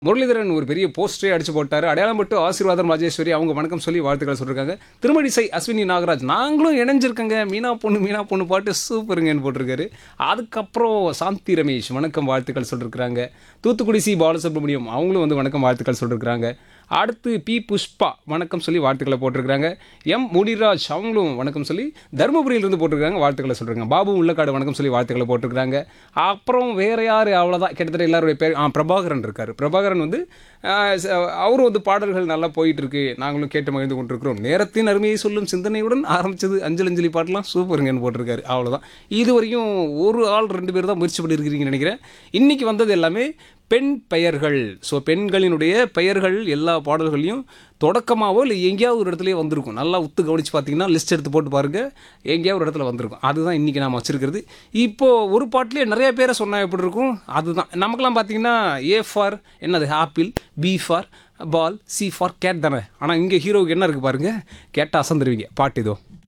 முரளிதரன் ஒரு பெரிய போஸ்டரே அடிச்சு போட்டாரு அடையாளம் பட்டு ஆசீர்வாதம் ராஜேஸ்வரி அவங்க வணக்கம் சொல்லி வாழ்த்துக்கள் சொல்லிருக்காங்க திருமணிசை அஸ்வினி நாகராஜ் நாங்களும் இணைஞ்சிருக்கங்க மீனா பொண்ணு மீனா பொண்ணு பாட்டு சூப்பருங்கன்னு போட்டிருக்காரு அதுக்கப்புறம் சாந்தி ரமேஷ் வணக்கம் வாழ்த்துக்கள் சொல்லிருக்காங்க தூத்துக்குடி சி பாலசுப்ரமணியம் அவங்களும் வந்து வணக்கம் வாழ்த்துக்கள் சொல்லிருக்காங்க அடுத்து பி புஷ்பா வணக்கம் சொல்லி வாழ்த்துக்களை போட்டிருக்காங்க எம் முனிராஜ் அவங்களும் வணக்கம் சொல்லி தருமபுரியிலிருந்து போட்டிருக்காங்க வாழ்த்துக்களை சொல்கிறாங்க பாபு உள்ளக்காடு வணக்கம் சொல்லி வாழ்த்துக்களை போட்டிருக்காங்க அப்புறம் வேற யார் அவ்வளோதான் கிட்டத்தட்ட எல்லாருடைய பேர் ஆ பிரபாகரன் இருக்கார் பிரபாகரன் வந்து ஆ, ச- அவரும் வந்து பாடல்கள் நல்லா போயிட்டு இருக்கு நாங்களும் கேட்டு மகிழ்ந்து கொண்டிருக்கிறோம் நேரத்தின் அருமையை சொல்லும் சிந்தனையுடன் ஆரம்பிச்சது அஞ்சல் அஞ்சலி பாட்டெல்லாம் சூப்பருங்கன்னு போட்டிருக்காரு அவ்வளோதான் இது வரையும் ஒரு ஆள் ரெண்டு பேர் தான் முயற்சி பண்ணியிருக்கிறீங்கன்னு நினைக்கிறேன் இன்னைக்கு வந்தது எல்லாமே பெண் பெயர்கள் ஸோ பெண்களினுடைய பெயர்கள் எல்லா பாடல்களையும் தொடக்கமாவோ இல்லை எங்கேயாவது ஒரு இடத்துலயே வந்திருக்கும் நல்லா உத்து கவனித்து பார்த்தீங்கன்னா லிஸ்ட் எடுத்து போட்டு பாருங்கள் எங்கேயாவது ஒரு இடத்துல வந்திருக்கும் அதுதான் இன்றைக்கி நாம் வச்சிருக்கிறது இப்போது ஒரு பாட்டிலே நிறைய பேரை சொன்னால் எப்படி இருக்கும் அதுதான் நமக்கெல்லாம் பார்த்தீங்கன்னா ஏ ஃபார் என்னது apple B for ball C for cat தானே ஆனால் இங்கே ஹீரோவுக்கு என்ன இருக்குது பாருங்கள் கேட்டால் அசந்துருவீங்க பாட்டு இதோ